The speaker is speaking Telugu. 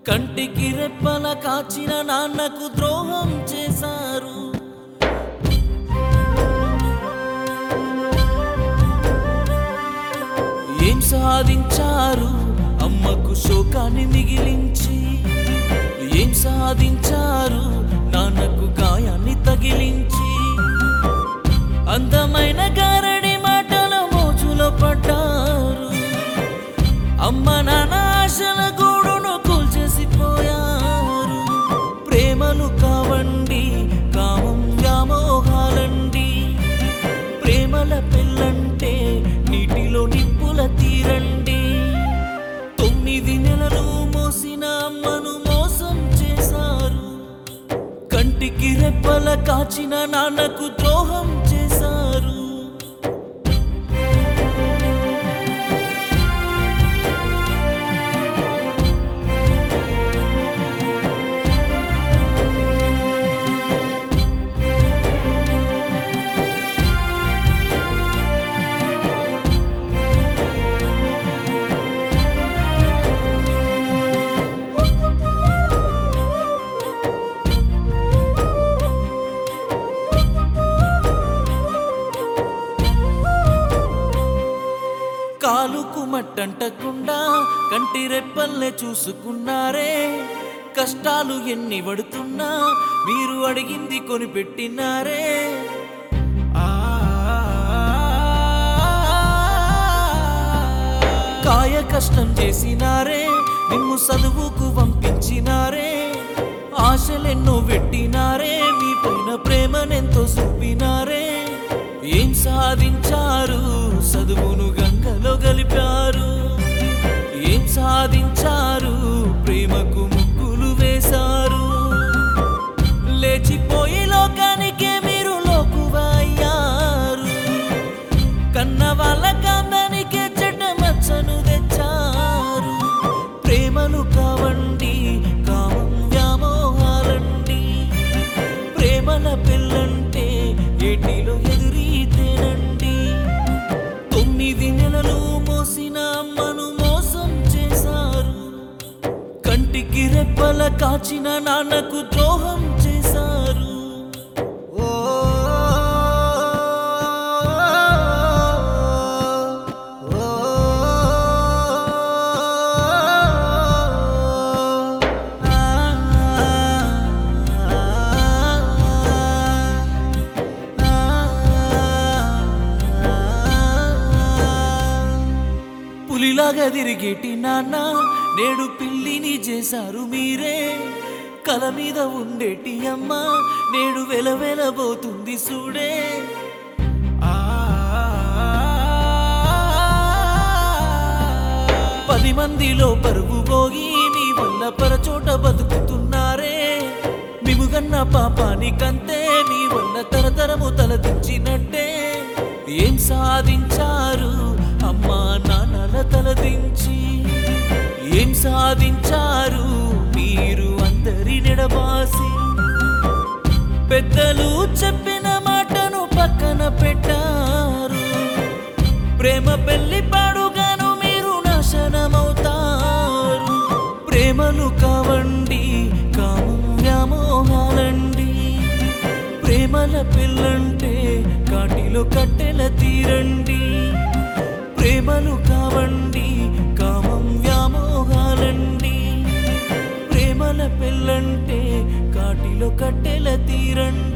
కంటికి రెప్పల కాచిన నాన్నకు ద్రోహం చేశారు ఏం సాధించారు అమ్మకు శోకాన్ని మిగిలించి ఏం సాధించారు నాన్నకు గాయాన్ని తగిలించి అందమైన గారడి మాటల మోజులో పడ్డారు అమ్మ నాన్న ఆశల గూడును కూల్చేసిపోయారు ప్రేమలు కావండి కామం వ్యామోహాలండి ప్రేమల పెళ్ళంటే నీటిలో నిప్పుల తీరండి తొమ్మిది నెలలు మోసిన అమ్మను మోసం చేశారు కంటికి రెప్పల కాచిన నాన్నకు ద్రోహం చేశారు కాలుకు మట్టంటకుండా కంటి రెప్పల్లే చూసుకున్నారే కష్టాలు ఎన్ని పడుతున్నా మీరు అడిగింది కొనిపెట్టినారే ఆ, కాయ కష్టం చేసినారే నిన్ను చదువుకు పంపించినారే ఆశలెన్నో పెట్టినారే మీ పైన ప్రేమనెంతో చూపినారే ఏం సాధించారు చదువును గంగలో గలిపారు ఏం సాధించారు ప్రేమకు ముగ్గులు వేశారు లేచిపోయి లోకానికే మీరు లోకువా అయ్యారు కన్న వాళ్ళ కాందానికే చెడ్డ మచ్చను తెచ్చారు ప్రేమలు కావండి కామం వ్యామోహాలండి ప్రేమల పిల్లంటే ఏటిలో ఎదురీతేనండి తొమ్మిది నెలలు మోసిన అమ్మను మోసం చేశారు కంటికి రెప్పల కాచిన నాన్నకు ద్రోహం చేశారు ఓ పులిలాగా తిరిగేటి నాన్న నేడు పిల్లిని చేశారు మీరే కల మీద ఉండేటి అమ్మ నేడు వెలవెలబోతుంది చూడే ఆ, పది మందిలో పరుగు పోగి మీ వల్ల పరచోట బతుకుతున్నారే మిముగన్న పాపానికంతే మీ వల్ల తరతరము తలదించినట్టే ఏం సాధించారు అమ్మా నాన్నల తలదించి ఏం సాధించారు మీరు అందరి నెడబాసి పెద్దలు చెప్పిన మాటను పక్కన పెట్టారు ప్రేమ పెళ్లి పాడుగాను మీరు నాశనమవుతారు ప్రేమలు కావండి కామం వ్యామోహాలండి ప్రేమల పిల్లంటే కాటిలో కట్టెల తీరండి ప్రేమలు కావండి కామం వ్యామోహాలండి ప్రేమల పిల్లంటే కాటిలో కట్టెల తీరండి